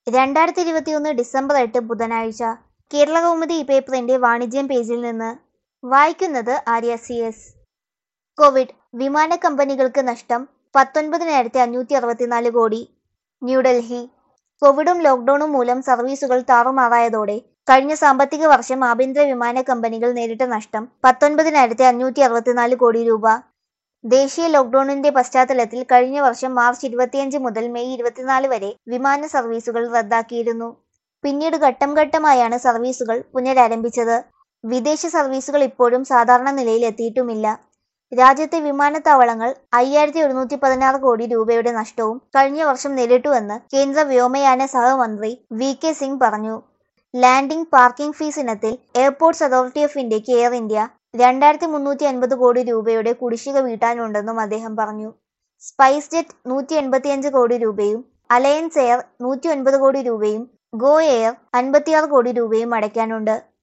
രണ്ടായിരത്തി ഇരുപത്തിയൊന്ന് ഡിസംബർ എട്ട് ബുധനാഴ്ച കേരള കൗമുദി ഈ പേപ്പറിന്റെ വാണിജ്യം പേജിൽ നിന്ന് വായിക്കുന്നത് ആര്യ സി എസ് കോവിഡ് വിമാന കമ്പനികൾക്ക് നഷ്ടം പത്തൊൻപതിനായിരത്തി അഞ്ഞൂറ്റി അറുപത്തിനാല് കോടി ന്യൂഡൽഹി കോവിഡും ലോക്ഡൌണും മൂലം സർവീസുകൾ താറുമാറായതോടെ കഴിഞ്ഞ സാമ്പത്തിക വർഷം ആഭ്യന്തര വിമാന കമ്പനികൾ നേരിട്ട നഷ്ടം പത്തൊൻപതിനായിരത്തി അഞ്ഞൂറ്റി അറുപത്തിനാല് കോടി രൂപ ദേശീയ ലോക്ഡൌണിന്റെ പശ്ചാത്തലത്തിൽ കഴിഞ്ഞ വർഷം മാർച്ച് ഇരുപത്തിയഞ്ച് മുതൽ മെയ് ഇരുപത്തിനാല് വരെ വിമാന സർവീസുകൾ റദ്ദാക്കിയിരുന്നു പിന്നീട് ഘട്ടം ഘട്ടമായാണ് സർവീസുകൾ പുനരാരംഭിച്ചത് വിദേശ സർവീസുകൾ ഇപ്പോഴും സാധാരണ നിലയിൽ എത്തിയിട്ടുമില്ല രാജ്യത്തെ വിമാനത്താവളങ്ങൾ അയ്യായിരത്തി ഒരുന്നൂറ്റി പതിനാറ് കോടി രൂപയുടെ നഷ്ടവും കഴിഞ്ഞ വർഷം നേരിട്ടുവെന്ന് കേന്ദ്ര വ്യോമയാന സഹമന്ത്രി വി കെ സിംഗ് പറഞ്ഞു ലാൻഡിംഗ് പാർക്കിംഗ് ഫീസ് ഇനത്തിൽ എയർപോർട്ട്സ് അതോറിറ്റി ഓഫ് ഇന്ത്യക്ക് എയർ ഇന്ത്യ രണ്ടായിരത്തി മുന്നൂറ്റി അൻപത് കോടി രൂപയുടെ കുടിശ്ശിക വീട്ടാനുണ്ടെന്നും അദ്ദേഹം പറഞ്ഞു സ്പൈസ് ജെറ്റ് നൂറ്റി എൺപത്തിയഞ്ച് കോടി രൂപയും അലയൻസ് എയർ നൂറ്റി ഒൻപത് കോടി രൂപയും ഗോ എയർ അൻപത്തിയാറ് കോടി രൂപയും അടയ്ക്കാനുണ്ട്